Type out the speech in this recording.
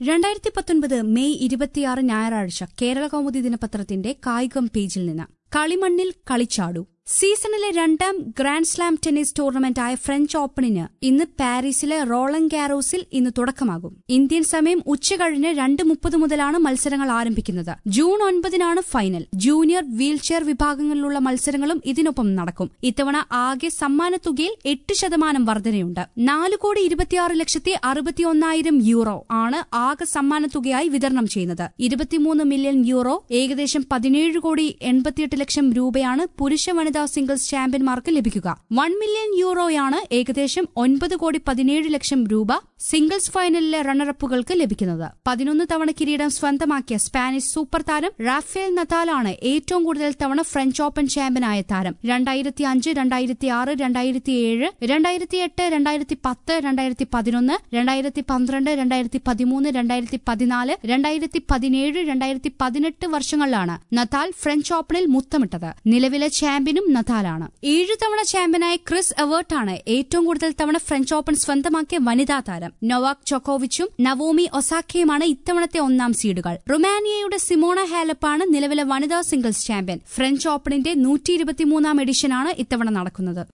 രണ്ടായിരത്തി പത്തൊൻപത് മെയ് ഇരുപത്തിയാറ് ഞായറാഴ്ച കേരള കൗമുദി ദിനപത്രത്തിന്റെ കായികം പേജിൽ നിന്ന് കളിമണ്ണിൽ കളിച്ചാടു സീസണിലെ രണ്ടാം ഗ്രാൻഡ് സ്ലാം ടെന്നീസ് ടൂർണമെന്റായ ഫ്രഞ്ച് ഓപ്പണിന് ഇന്ന് പാരീസിലെ റോളൻ ഗാരോസിൽ ഇന്ന് തുടക്കമാകും ഇന്ത്യൻ സമയം ഉച്ചകഴിഞ്ഞ് രണ്ട് മുപ്പത് മുതലാണ് മത്സരങ്ങൾ ആരംഭിക്കുന്നത് ജൂൺ ഒൻപതിനാണ് ഫൈനൽ ജൂനിയർ വീൽചെയർ വിഭാഗങ്ങളിലുള്ള മത്സരങ്ങളും ഇതിനൊപ്പം നടക്കും ഇത്തവണ ആകെ സമ്മാനത്തുകയിൽ എട്ട് ശതമാനം വർധനയുണ്ട് നാല് കോടി ഇരുപത്തിയാറ് ലക്ഷത്തി അറുപത്തിയൊന്നായിരം യൂറോ ആണ് ആകെ സമ്മാനത്തുകയായി വിതരണം ചെയ്യുന്നത് ഇരുപത്തിമൂന്ന് മില്യൺ യൂറോ ഏകദേശം പതിനേഴ് കോടി എൺപത്തിയെട്ട് ലക്ഷം രൂപയാണ് പുരുഷ വനിതാ സിംഗിൾസ് ചാമ്പ്യന്മാർക്ക് ലഭിക്കുക വൺ മില്യൺ യൂറോയാണ് ഏകദേശം ഒൻപത് കോടി പതിനേഴ് ലക്ഷം രൂപ സിംഗിൾസ് ഫൈനലിലെ റണ്ണറപ്പുകൾക്ക് ലഭിക്കുന്നത് പതിനൊന്ന് തവണ കിരീടം സ്വന്തമാക്കിയ സ്പാനിഷ് സൂപ്പർ താരം റാഫേൽ നദാലാണ് ഏറ്റവും കൂടുതൽ തവണ ഫ്രഞ്ച് ഓപ്പൺ ചാമ്പ്യനായ താരം രണ്ടായിരത്തി അഞ്ച് രണ്ടായിരത്തി ആറ് രണ്ടായിരത്തി ഏഴ് രണ്ടായിരത്തി എട്ട് രണ്ടായിരത്തി പത്ത് രണ്ടായിരത്തി പതിനൊന്ന് രണ്ടായിരത്തി പന്ത്രണ്ട് രണ്ടായിരത്തി പതിമൂന്ന് രണ്ടായിരത്തി പതിനാല് രണ്ടായിരത്തി പതിനേഴ് രണ്ടായിരത്തി പതിനെട്ട് വർഷങ്ങളിലാണ് നദാൽ ഫ്രഞ്ച് ഓപ്പണിൽ മുത്തമിട്ടത് നിലവിലെ ചാമ്പ്യനും നദാലാണ് ഏഴു തവണ ചാമ്പ്യനായ ക്രിസ് എവേർട്ടാണ് ഏറ്റവും കൂടുതൽ തവണ ഫ്രഞ്ച് ഓപ്പൺ സ്വന്തമാക്കിയ വനിതാ താരം നൊവാക് ജോക്കോവിച്ചും നവോമി ഒസാക്കയുമാണ് ഇത്തവണത്തെ ഒന്നാം സീഡുകൾ റൊമാനിയയുടെ സിമോണ ഹാലപ്പാണ് നിലവിലെ വനിതാ സിംഗിൾസ് ചാമ്പ്യൻ ഫ്രഞ്ച് ഓപ്പണിന്റെ നൂറ്റി ഇരുപത്തിമൂന്നാം എഡിഷനാണ് ഇത്തവണ നടക്കുന്നത്